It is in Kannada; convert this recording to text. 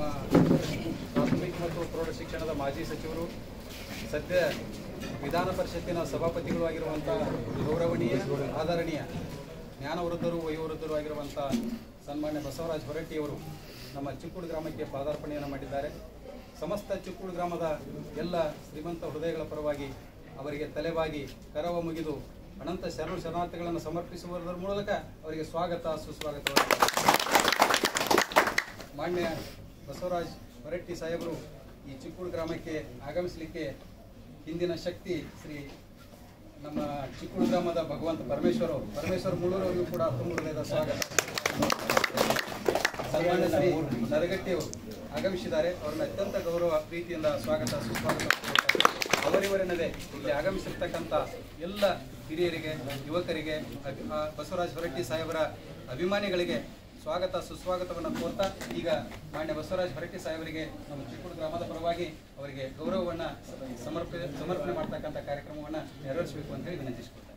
ಪ್ರಾಥಮಿಕ ಮತ್ತು ಪ್ರೌಢ ಶಿಕ್ಷಣದ ಮಾಜಿ ಸಚಿವರು ಸದ್ಯ ವಿಧಾನ ಪರಿಷತ್ತಿನ ಸಭಾಪತಿಗಳು ಆಗಿರುವಂಥ ಗೌರವನೀಯ ಆದರಣೀಯ ಜ್ಞಾನವೃದ್ಧರು ವಯೋವೃದ್ಧರು ಆಗಿರುವಂಥ ಸನ್ಮಾನ್ಯ ಬಸವರಾಜ್ ಹೊರಟ್ಟಿಯವರು ನಮ್ಮ ಚಿಕ್ಕೂಡು ಗ್ರಾಮಕ್ಕೆ ಪಾದಾರ್ಪಣೆಯನ್ನು ಮಾಡಿದ್ದಾರೆ ಸಮಸ್ತ ಚಿಕ್ಕೂಡು ಗ್ರಾಮದ ಎಲ್ಲ ಶ್ರೀಮಂತ ಹೃದಯಗಳ ಪರವಾಗಿ ಅವರಿಗೆ ತಲೆಬಾಗಿ ಕರವ ಮುಗಿದು ಅನಂತ ಶರಣ ಶರಣಾರ್ಥಿಗಳನ್ನು ಸಮರ್ಪಿಸುವುದರ ಮೂಲಕ ಅವರಿಗೆ ಸ್ವಾಗತ ಸುಸ್ವಾಗತವನ್ನು ಮಾನ್ಯ ಬಸವರಾಜ್ ಹೊರಟ್ಟಿ ಸಾಹೇಬರು ಈ ಚಿಕ್ಕೂಡು ಗ್ರಾಮಕ್ಕೆ ಆಗಮಿಸಲಿಕ್ಕೆ ಹಿಂದಿನ ಶಕ್ತಿ ಶ್ರೀ ನಮ್ಮ ಚಿಕ್ಕೂಡು ಗ್ರಾಮದ ಭಗವಂತ ಪರಮೇಶ್ವರ ಅವರು ಪರಮೇಶ್ವರ ಮುಳ್ಳೂರವರಿಗೂ ಕೂಡ ತುಂಬ ಹೃದಯದ ಸ್ವಾಗತ ಸನ್ಮಾನ್ಯ ಶ್ರೀ ನರಗಟ್ಟಿಯವರು ಆಗಮಿಸಿದ್ದಾರೆ ಅವರನ್ನ ಅತ್ಯಂತ ಗೌರವ ಪ್ರೀತಿಯಿಂದ ಸ್ವಾಗತ ಸುಸ್ವಾಗತ ಅವರಿವರೆನ್ನದೆ ಇಲ್ಲಿ ಆಗಮಿಸಿರ್ತಕ್ಕಂಥ ಎಲ್ಲ ಹಿರಿಯರಿಗೆ ಯುವಕರಿಗೆ ಅಭಿ- ಆ ಬಸವರಾಜ ಹೊರಟ್ಟಿ ಸಾಹೇಬರ ಅಭಿಮಾನಿಗಳಿಗೆ ಸ್ವಾಗತ ಸುಸ್ವಾಗತವನ್ನು ಕೋರ್ತಾ ಈಗ ಮಾನ್ಯ ಬಸವರಾಜ ಹೊರಟ್ಟಿ ಸಾಹೇಬರಿಗೆ ನಮ್ಮ ಚಿಕ್ಕೂಡು ಗ್ರಾಮದ ಪರವಾಗಿ ಅವರಿಗೆ ಗೌರವವನ್ನು ಸಮರ್ಪಣೆ ಸಮರ್ಪಣೆ ಮಾಡ್ತಕ್ಕಂಥ ಕಾರ್ಯಕ್ರಮವನ್ನು ನೆರವೇರಿಸಬೇಕು ಅಂತ ಹೇಳಿ ವಿನಂತಿಸಿಕೊಳ್ತಾರೆ